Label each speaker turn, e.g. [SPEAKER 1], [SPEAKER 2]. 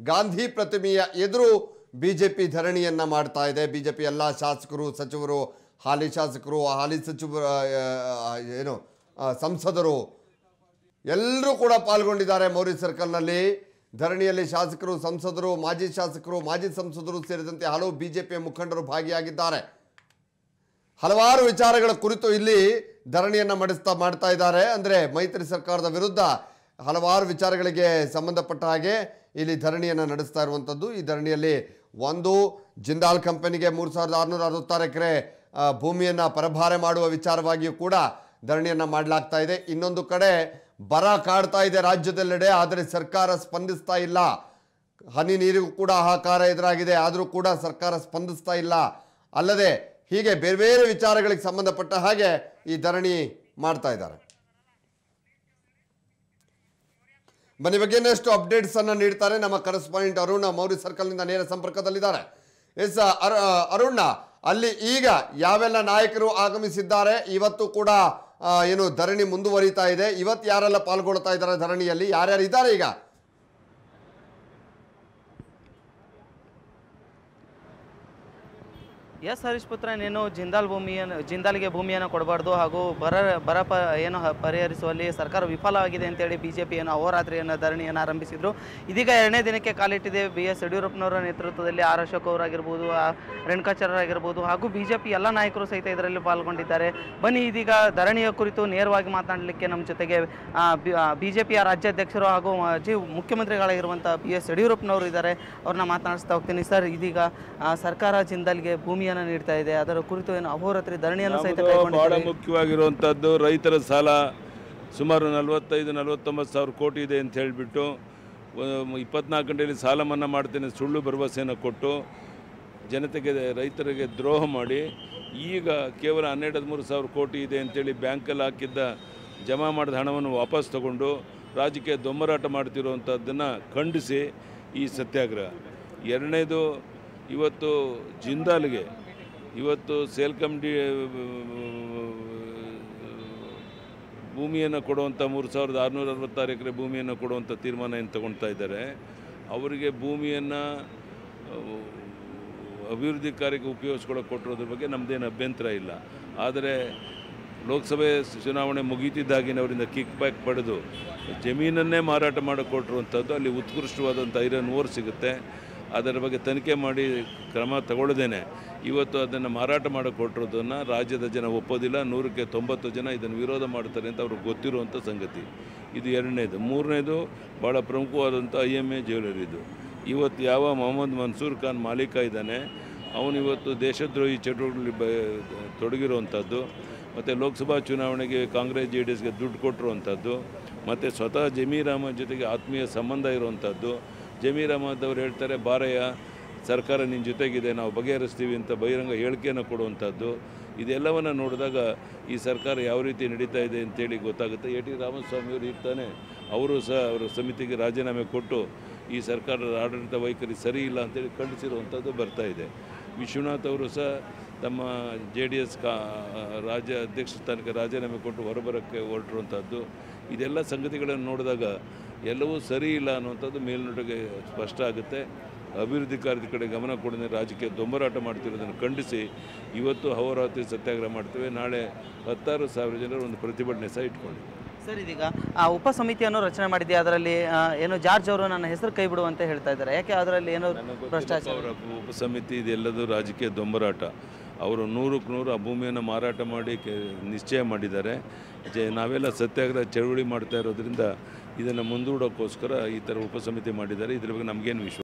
[SPEAKER 1] ಗಾಂಧಿ ಪ್ರತಿಮೆಯ ಎದುರು ಬಿಜೆಪಿ ಧರಣಿಯನ್ನ ಮಾಡ್ತಾ ಇದೆ ಬಿಜೆಪಿ ಎಲ್ಲ ಶಾಸಕರು ಸಚಿವರು ಹಾಲಿ ಶಾಸಕರು ಹಾಲಿ ಸಚಿವರು ಆ, ಆ, ಏನು ಆ, ಸಂಸದರು ಎಲ್ಲರೂ ಕೂಡ ಪಾಲ್ಗೊಂಡಿದ್ದಾರೆ ಮೌರ್ಯ ಸರ್ಕಲ್ನಲ್ಲಿ ಧರಣಿಯಲ್ಲಿ ಶಾಸಕರು ಸಂಸದರು ಮಾಜಿ ಶಾಸಕರು ಮಾಜಿ ಸಂಸದರು ಸೇರಿದಂತೆ ಹಲವು ಬಿಜೆಪಿಯ ಮುಖಂಡರು ಭಾಗಿಯಾಗಿದ್ದಾರೆ ಹಲವಾರು ವಿಚಾರಗಳ ಕುರಿತು ಇಲ್ಲಿ ಧರಣಿಯನ್ನ ಮಾಡಿಸ್ತಾ ಮಾಡ್ತಾ ಇದ್ದಾರೆ ಅಂದ್ರೆ ಮೈತ್ರಿ ಸರ್ಕಾರದ ವಿರುದ್ಧ ಹಲವಾರು ವಿಚಾರಗಳಿಗೆ ಸಂಬಂಧಪಟ್ಟ ಹಾಗೆ ಇಲ್ಲಿ ಧರಣಿಯನ್ನ ನಡೆಸ್ತಾ ಇರುವಂಥದ್ದು ಈ ಧರಣಿಯಲ್ಲಿ ಒಂದು ಜಿಂದಾಲ್ ಕಂಪನಿಗೆ ಮೂರು ಸಾವಿರದ ಆರುನೂರ ಅರವತ್ತಾರು ಎಕರೆ ಆ, ಭೂಮಿಯನ್ನ ಪರಭಾರೆ ಮಾಡುವ ವಿಚಾರವಾಗಿಯೂ ಕೂಡ ಧರಣಿಯನ್ನ ಮಾಡಲಾಗ್ತಾ ಇದೆ ಇನ್ನೊಂದು ಕಡೆ ಬರ ಕಾಡ್ತಾ ಇದೆ ರಾಜ್ಯದೆಲ್ಲೆಡೆ ಆದರೆ ಸರ್ಕಾರ ಸ್ಪಂದಿಸ್ತಾ ಇಲ್ಲ ಹನಿ ನೀರಿಗೂ ಕೂಡ ಹಾಹಾಕಾರ ಎದುರಾಗಿದೆ ಆದರೂ ಕೂಡ ಸರ್ಕಾರ ಸ್ಪಂದಿಸ್ತಾ ಇಲ್ಲ ಅಲ್ಲದೆ ಹೀಗೆ ಬೇರೆ ಬೇರೆ ವಿಚಾರಗಳಿಗೆ ಸಂಬಂಧಪಟ್ಟ ಹಾಗೆ ಈ ಧರಣಿ ಮಾಡ್ತಾ ಇದ್ದಾರೆ ಬನ್ನಿ ಬಗ್ಗೆ ಇನ್ನಷ್ಟು ಅಪ್ಡೇಟ್ಸ್ ಅನ್ನ ನೀಡ್ತಾರೆ ನಮ್ಮ ಕರೆಸ್ಪಾಂಡೆಂಟ್ ಅರುಣ್ ಮೌರ್ಯ ಸರ್ಕಲ್ನಿಂದ ನೇರ ಸಂಪರ್ಕದಲ್ಲಿದ್ದಾರೆ ಎಸ್ ಅರು ಅರುಣ ಅಲ್ಲಿ ಈಗ ಯಾವೆಲ್ಲ ನಾಯಕರು ಆಗಮಿಸಿದ್ದಾರೆ ಇವತ್ತು ಕೂಡ ಆ, ಏನು ಧರಣಿ ಮುಂದುವರಿತಾ ಇದೆ ಇವತ್ತು ಯಾರೆಲ್ಲ ಪಾಲ್ಗೊಳ್ತಾ ಇದ್ದಾರೆ ಧರಣಿಯಲ್ಲಿ ಯಾರ್ಯಾರು ಇದ್ದಾರೆ ಈಗ
[SPEAKER 2] ಎಸ್ ಹರೀಶ್ ಪುತ್ರ ನೀನು ಜಿಂದಾಲ್ ಭೂಮಿಯನ್ನು ಜಿಂದಾಲ್ಗೆ ಭೂಮಿಯನ್ನು ಕೊಡಬಾರ್ದು ಹಾಗೂ ಬರ ಬರ ಪ ಏನು ಹ- ಪರಿಹರಿಸುವಲ್ಲಿ ಸರ್ಕಾರ ವಿಫಲವಾಗಿದೆ ಅಂತೇಳಿ ಬಿ ಜೆ ಪಿಯನ್ನು ಅಹೋರಾತ್ರಿಯನ್ನು ಧರಣಿಯನ್ನು ಆರಂಭಿಸಿದರು ಇದೀಗ ಎರಡನೇ ದಿನಕ್ಕೆ ಕಾಲಿಟ್ಟಿದೆ ಬಿ ಎಸ್ ಯಡಿಯೂರಪ್ಪನವರ ನೇತೃತ್ವದಲ್ಲಿ ಆರ್ ಅಶೋಕ್ ಅವರಾಗಿರ್ಬೋದು ಆ ರೇಣುಕಾಚಾರ್ಯ ಆಗಿರ್ಬೋದು ಹಾಗೂ ಬಿ ಜೆ ಪಿ ಎಲ್ಲ ನಾಯಕರು ಸಹಿತ ಇದರಲ್ಲಿ ಪಾಲ್ಗೊಂಡಿದ್ದಾರೆ ಬನ್ನಿ ಇದೀಗ ಧರಣಿಯ ಕುರಿತು ನೇರವಾಗಿ ಮಾತನಾಡಲಿಕ್ಕೆ ನಮ್ಮ ಜೊತೆಗೆ ಬಿ ಜೆ ಪಿಯ ರಾಜ್ಯಾಧ್ಯಕ್ಷರು ಹಾಗೂ ಮಾಜಿ ಮುಖ್ಯಮಂತ್ರಿಗಳಾಗಿರುವಂಥ ಬಿ ಎಸ್ ಯಡಿಯೂರಪ್ಪನವರು ಇದ್ದಾರೆ ಅವ್ರನ್ನ ಮಾತನಾಡಿಸ್ತಾ ಹೋಗ್ತೀನಿ ಸರ್ ಇದೀಗ ಆ, ಸರ್ಕಾರ ಜಿಂದಾಲ್ಗೆ ಭೂಮಿಯನ್ನು ನೀಡ್ತಾ ಇದೆ ಅದರ ಕುರಿತು ಏನು ಅಹೋರಾತ್ರಿ ಧರಣಿಯನ್ನು ಸಹಿತ
[SPEAKER 3] ನಮ್ಮದು ಬಹಳ
[SPEAKER 2] ಕೈಗೊಂಡಿದ್ದಾರೆ
[SPEAKER 3] ಮುಖ್ಯವಾಗಿರುವಂಥದ್ದು ರೈತರ ಸಾಲ ಸುಮಾರು ನಲವತ್ತೈದು ನಲವತ್ತೊಂಬತ್ತು ಸಾವಿರ ಕೋಟಿ ಇದೆ ಅಂತ ಹೇಳಿಬಿಟ್ಟು ಇಪ್ಪತ್ನಾಲ್ಕು ಗಂಟೆಯಲ್ಲಿ ಸಾಲ ಮನ್ನಾ ಮಾಡ್ತೇನೆ ಸುಳ್ಳು ಭರವಸೆಯನ್ನು ಕೊಟ್ಟು ಜನತೆಗೆ ರೈತರಿಗೆ ದ್ರೋಹ ಮಾಡಿ ಈಗ ಕೇವಲ ಹನ್ನೆರಡು ಹದಿಮೂರು ಸಾವಿರ ಕೋಟಿ ಇದೆ ಅಂತೇಳಿ ಬ್ಯಾಂಕಲ್ಲಿ ಹಾಕಿದ್ದ ಜಮಾ ಮಾಡಿದ ಹಣವನ್ನು ವಾಪಸ್ ತಗೊಂಡು ರಾಜಕೀಯ ದೊಂಬರಾಟ ಮಾಡ್ತಿರುವಂಥದ್ದನ್ನು ಖಂಡಿಸಿ ಈ ಸತ್ಯಾಗ್ರಹ ಎರಡನೇದು ಇವತ್ತು ಜಿಂದಾಲ್ಗೆ ಇವತ್ತು ಸೇಲ್ಕಮ್ ಡಿ ಭೂಮಿಯನ್ನು ಕೊಡುವಂಥ ಮೂರು ಸಾವಿರದ ಆರುನೂರ ಅರವತ್ತಾರು ಎಕರೆ ಭೂಮಿಯನ್ನು ಕೊಡುವಂಥ ತೀರ್ಮಾನ ಏನು ತಗೊಳ್ತಾ ಇದ್ದಾರೆ ಅವರಿಗೆ ಭೂಮಿಯನ್ನು ಅಭಿವೃದ್ಧಿ ಕಾರ್ಯಕ್ಕೆ ಉಪಯೋಗಿಸ್ಕೊಳ್ಳೋಕೆ ಕೊಟ್ಟಿರೋದ್ರ ಬಗ್ಗೆ ನಮ್ಮದೇನು ಅಭ್ಯಂತರ ಇಲ್ಲ ಆದರೆ ಲೋಕಸಭೆ ಚುನಾವಣೆ ಮುಗೀತಿದ್ದಾಗಿನ ಅವರಿಂದ ಕಿಕ್ ಬ್ಯಾಕ್ ಪಡೆದು ಜಮೀನನ್ನೇ ಮಾರಾಟ ಮಾಡಿ ಕೊಟ್ಟಿರುವಂಥದ್ದು ಅಲ್ಲಿ ಉತ್ಕೃಷ್ಟವಾದಂಥ ಐರನ್ ಓರ್ ಸಿಗುತ್ತೆ ಅದರ ಬಗ್ಗೆ ತನಿಖೆ ಮಾಡಿ ಕ್ರಮ ತಗೊಳ್ಳದೇನೆ ಇವತ್ತು ಅದನ್ನು ಮಾರಾಟ ಮಾಡಿ ಕೊಟ್ಟಿರೋದನ್ನು ರಾಜ್ಯದ ಜನ ಒಪ್ಪೋದಿಲ್ಲ ನೂರಕ್ಕೆ ತೊಂಬತ್ತು ಜನ ಇದನ್ನು ವಿರೋಧ ಮಾಡ್ತಾರೆ ಅಂತ ಅವ್ರಿಗೆ ಗೊತ್ತಿರುವಂಥ ಸಂಗತಿ ಇದು ಎರಡನೇದು ಮೂರನೇದು ಭಾಳ ಪ್ರಮುಖವಾದಂಥ ಐ ಎಮ್ ಎ ಜ್ಯುವೆಲರಿದು ಇವತ್ತು ಯಾವ ಮೊಹಮ್ಮದ್ ಮನ್ಸೂರ್ ಖಾನ್ ಮಾಲೀಕ ಇದ್ದಾನೆ ಅವನು ಇವತ್ತು ದೇಶದ್ರೋಹಿ ಚಟುವಟಿಕೆಗಳಲ್ಲಿ ಬ ತೊಡಗಿರುವಂಥದ್ದು ಮತ್ತು ಲೋಕಸಭಾ ಚುನಾವಣೆಗೆ ಕಾಂಗ್ರೆಸ್ ಜೆ ಡಿ ಎಸ್ಗೆ ದುಡ್ಡು ಕೊಟ್ಟಿರುವಂಥದ್ದು ಮತ್ತು ಸ್ವತಃ ಜಮೀರ್ ಅಹಮದ್ ಜೊತೆಗೆ ಆತ್ಮೀಯ ಸಂಬಂಧ ಇರುವಂಥದ್ದು ಜಮೀರ್ ಅಹಮದ್ ಅವರು ಹೇಳ್ತಾರೆ ಬಾರಯ್ಯ ಸರ್ಕಾರ ನಿನ್ನ ಜೊತೆಗಿದೆ ನಾವು ಬಗೆಹರಿಸ್ತೀವಿ ಅಂತ ಬಹಿರಂಗ ಹೇಳಿಕೆಯನ್ನು ಕೊಡುವಂಥದ್ದು ಇದೆಲ್ಲವನ್ನು ನೋಡಿದಾಗ ಈ ಸರ್ಕಾರ ಯಾವ ರೀತಿ ನಡೀತಾ ಇದೆ ಅಂತೇಳಿ ಗೊತ್ತಾಗುತ್ತೆ ಎ ಟಿ ರಾಮಸ್ವಾಮಿಯವರು ಇರ್ತಾನೆ ಅವರು ಸಹ ಅವರ ಸಮಿತಿಗೆ ರಾಜೀನಾಮೆ ಕೊಟ್ಟು ಈ ಸರ್ಕಾರದ ಆಡಳಿತ ವೈಖರಿ ಸರಿ ಇಲ್ಲ ಅಂತೇಳಿ ಖಂಡಿಸಿರುವಂಥದ್ದು ಬರ್ತಾ ಇದೆ ವಿಶ್ವನಾಥ್ ಅವರು ಸಹ ತಮ್ಮ ಜೆ ಡಿ ಎಸ್ ಕಾ ರಾಜ್ಯ ಅಧ್ಯಕ್ಷ ಸ್ಥಾನಕ್ಕೆ ರಾಜೀನಾಮೆ ಕೊಟ್ಟು ಹೊರಬರೋಕ್ಕೆ ಹೊರಟಿರುವಂಥದ್ದು ಇದೆಲ್ಲ ಸಂಗತಿಗಳನ್ನು ನೋಡಿದಾಗ ಎಲ್ಲವೂ ಸರಿ ಇಲ್ಲ ಅನ್ನುವಂಥದ್ದು ಮೇಲ್ನೋಟಕ್ಕೆ ಸ್ಪಷ್ಟ ಆಗುತ್ತೆ ಅಭಿವೃದ್ಧಿ ಕಾರ್ಯದ ಕಡೆ ಗಮನ ಕೊಡದೆ ರಾಜಕೀಯ ದೊಂಬರಾಟ ಮಾಡ್ತಿರೋದನ್ನು ಖಂಡಿಸಿ ಇವತ್ತು ಅಹೋರಾತ್ರಿ ಸತ್ಯಾಗ್ರಹ ಮಾಡ್ತೇವೆ ನಾಳೆ ಹತ್ತಾರು ಸಾವಿರ ಜನರು ಒಂದು ಪ್ರತಿಭಟನೆ ಸಹ ಇಟ್ಕೊಂಡಿದ್ದೀವಿ
[SPEAKER 2] ಸರ್ ಇದೀಗ ಆ ಉಪ ಸಮಿತಿಯನ್ನು ರಚನೆ ಮಾಡಿದೆ ಅದರಲ್ಲಿ ಆ, ಏನು ಜಾರ್ಜ್ ಅವರು ನನ್ನ ಹೆಸರು ಕೈ ಬಿಡು ಅಂತ ಹೇಳ್ತಾ ಇದ್ದಾರೆ ಯಾಕೆ ಅದರಲ್ಲಿ ಏನೋ ಭ್ರಷ್ಟಾಚಾರ
[SPEAKER 3] ಅವರ ಉಪಸಮಿತಿ ಇದೆಲ್ಲದೂ ರಾಜಕೀಯ ದೊಂಬರಾಟ ಅವರು ನೂರಕ್ಕೆ ನೂರು ಆ ಭೂಮಿಯನ್ನು ಮಾರಾಟ ಮಾಡಿ ಕೆ ನಿಶ್ಚಯ ಮಾಡಿದ್ದಾರೆ ಜೆ ನಾವೆಲ್ಲ ಸತ್ಯಾಗ್ರಹ ಚಳವಳಿ ಮಾಡ್ತಾ ಇರೋದ್ರಿಂದ ಇದನ್ನು ಮುಂದೂಡೋಕ್ಕೋಸ್ಕರ ಈ ಥರ ಉಪಸಮಿತಿ ಮಾಡಿದ್ದಾರೆ ಇದ್ರ ಬಗ್ಗೆ ನಮಗೇನು ವಿಶ್ವಾಸ